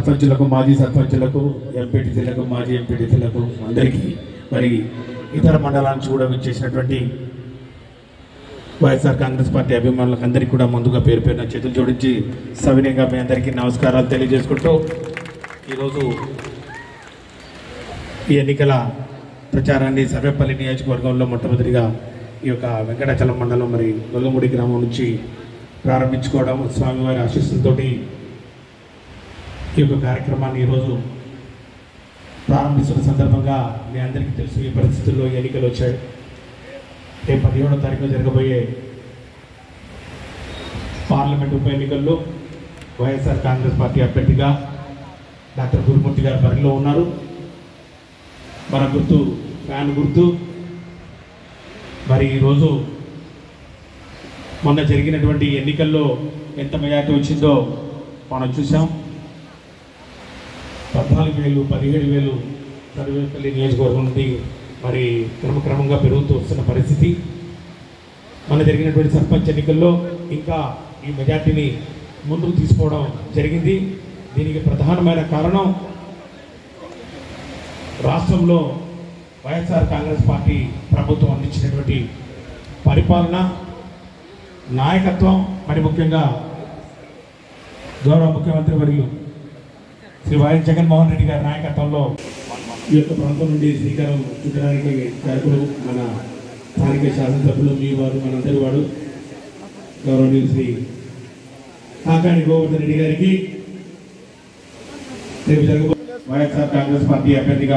సర్పంచులకు మాజీ సర్పంచులకు ఎంపీటీసీలకు మాజీ ఎంపీటీసీలకు అందరికీ మరి ఇతర మండలాల నుంచి కూడా విచ్చేసినటువంటి వైఎస్ఆర్ కాంగ్రెస్ పార్టీ అభిమానులకు అందరికీ కూడా ముందుగా పేరు పేరున చేతులు జోడించి సవినయంగా మీ అందరికీ నమస్కారాలు తెలియజేసుకుంటూ ఈరోజు ఈ ఎన్నికల ప్రచారాన్ని సర్వేపల్లి నియోజకవర్గంలో మొట్టమొదటిగా ఈ యొక్క వెంకటాచలం మండలం మరి గొల్లమూడి గ్రామం నుంచి ప్రారంభించుకోవడం స్వామివారి ఆశీస్సులతోటి ఈ యొక్క కార్యక్రమాన్ని ఈరోజు ప్రారంభిస్తున్న సందర్భంగా మీ అందరికీ తెలుసు ఈ పరిస్థితుల్లో ఎన్నికలు వచ్చాయి రేపు పదిహేడో తారీఖు జరగబోయే పార్లమెంట్ ఉప ఎన్నికల్లో వైఎస్ఆర్ కాంగ్రెస్ పార్టీ అభ్యర్థిగా డాక్టర్ గురుమూర్తి గారు బరిలో ఉన్నారు మన గుర్తు ఫ్యాన్ గుర్తు మరి ఈరోజు మొన్న జరిగినటువంటి ఎన్నికల్లో ఎంత మెజార్టీ వచ్చిందో మనం చూసాం పద్నాలుగు వేలు పదిహేడు వేలు సర్వేపల్లి నియోజకవర్గం నుండి మరి క్రమక్రమంగా పెరుగుతూ వస్తున్న పరిస్థితి మన జరిగినటువంటి సర్పంచ్ ఎన్నికల్లో ఇంకా ఈ మెజార్టీని ముందుకు తీసుకోవడం జరిగింది దీనికి ప్రధానమైన కారణం రాష్ట్రంలో వైఎస్ఆర్ కాంగ్రెస్ పార్టీ ప్రభుత్వం అందించినటువంటి పరిపాలన నాయకత్వం మరి ముఖ్యంగా గౌరవ ముఖ్యమంత్రి వర్యులు శ్రీ వైఎస్ జగన్మోహన్ రెడ్డి గారి నాయకత్వంలో ఈ యొక్క ప్రాంతం నుండి శ్రీకారం చుట్టడానికి కారకులు మన స్థానిక శాసనసభ్యులు మీ వారు మనందరి వాడు గౌరవనీయులు శ్రీ కాకాని గోవర్ధన్ రెడ్డి గారికి రేపు జరగబో వైఎస్ఆర్ కాంగ్రెస్ పార్టీ అభ్యర్థిగా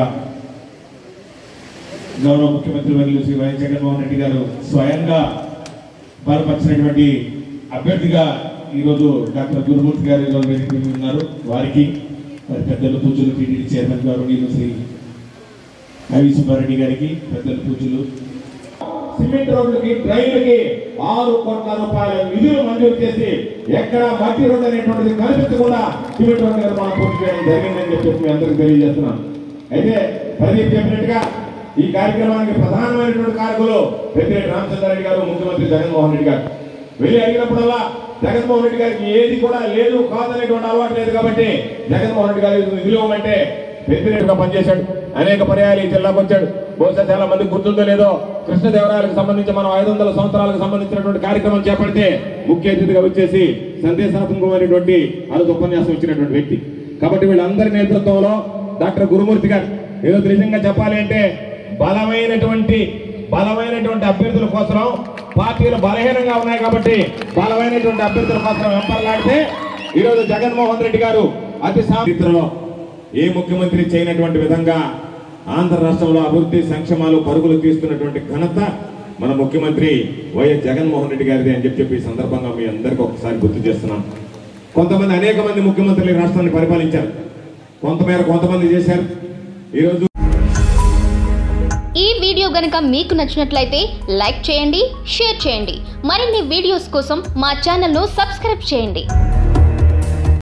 గౌరవ ముఖ్యమంత్రి వర్యులు శ్రీ వైఎస్ జగన్మోహన్ రెడ్డి గారు స్వయంగా బలపరిచినటువంటి అభ్యర్థిగా ఈరోజు డాక్టర్ గురుమూర్తి గారు ఈరోజు వేదిక మీద ఉన్నారు వారికి మరి పెద్దలు పూజలు టీడీడీ చైర్మన్ గారు నేను శ్రీ ఐవి సుబ్బారెడ్డి గారికి పెద్దలు పూజలు సిమెంట్ రోడ్లకి డ్రైన్లకి ఆరు కోట్ల రూపాయల నిధులు మంజూరు చేసి ఎక్కడ మట్టి రోడ్డు అనేటువంటిది కల్పించకుండా సిమెంట్ రోడ్డు నిర్మాణం పూర్తి చేయడం జరిగిందని చెప్పి మీ అందరికి తెలియజేస్తున్నాను అయితే ప్రదీప్ చెప్పినట్టుగా ఈ కార్యక్రమానికి ప్రధానమైనటువంటి కారకులు పెద్దిరెడ్డి రామచంద్రారెడ్డి గారు ముఖ్యమంత్రి జగన్మోహన్ రెడ్డి గారు వెళ్ళి అడిగినప్పుడల్లా జగన్మోహన్ రెడ్డి గారికి ఏది కూడా లేదు కాదనేటువంటి అలవాటు లేదు కాబట్టి జగన్మోహన్ రెడ్డి గారు నిధులు ఇవ్వమంటే పెద్దిరెడ్డిగా పనిచేశాడు అనేక పర్యాలు ఈ జిల్లాకు వచ్చాడు బహుశా చాలా మంది గుర్తుందో లేదో కృష్ణదేవరాయలకు సంబంధించి మనం ఐదు వందల సంవత్సరాలకు సంబంధించినటువంటి కార్యక్రమం చేపడితే ముఖ్య అతిథిగా వచ్చేసి సందేశాత్మకమైనటువంటి అరుదు ఉపన్యాసం ఇచ్చినటువంటి వ్యక్తి కాబట్టి వీళ్ళందరి నేతృత్వంలో డాక్టర్ గురుమూర్తి గారు ఏదో నిజంగా చెప్పాలి అంటే బలమైనటువంటి బలమైనటువంటి అభ్యర్థుల కోసం పార్టీలు బలహీనంగా ఉన్నాయి కాబట్టి బలమైనటువంటి అభ్యర్థుల కోసం వెంపర్లాడితే ఈరోజు జగన్మోహన్ రెడ్డి గారు అతి సాధిత్రలో ఏ ముఖ్యమంత్రి చేయనటువంటి విధంగా ఆంధ్ర రాష్ట్రంలో అభివృద్ధి సంక్షేమాలు పరుగులు తీస్తున్నటువంటి ఘనత మన ముఖ్యమంత్రి వైఎస్ జగన్మోహన్ రెడ్డి గారిది అని చెప్పి చెప్పి ఈ సందర్భంగా మీ అందరికీ ఒకసారి గుర్తు చేస్తున్నాం కొంతమంది అనేక మంది ముఖ్యమంత్రులు ఈ రాష్ట్రాన్ని పరిపాలించారు కొంతమేర కొంతమంది చేశారు ఈరోజు ఈ వీడియో గనుక మీకు నచ్చినట్లయితే లైక్ చేయండి షేర్ చేయండి మరిన్ని వీడియోస్ కోసం మా ఛానల్ను సబ్స్క్రైబ్ చేయండి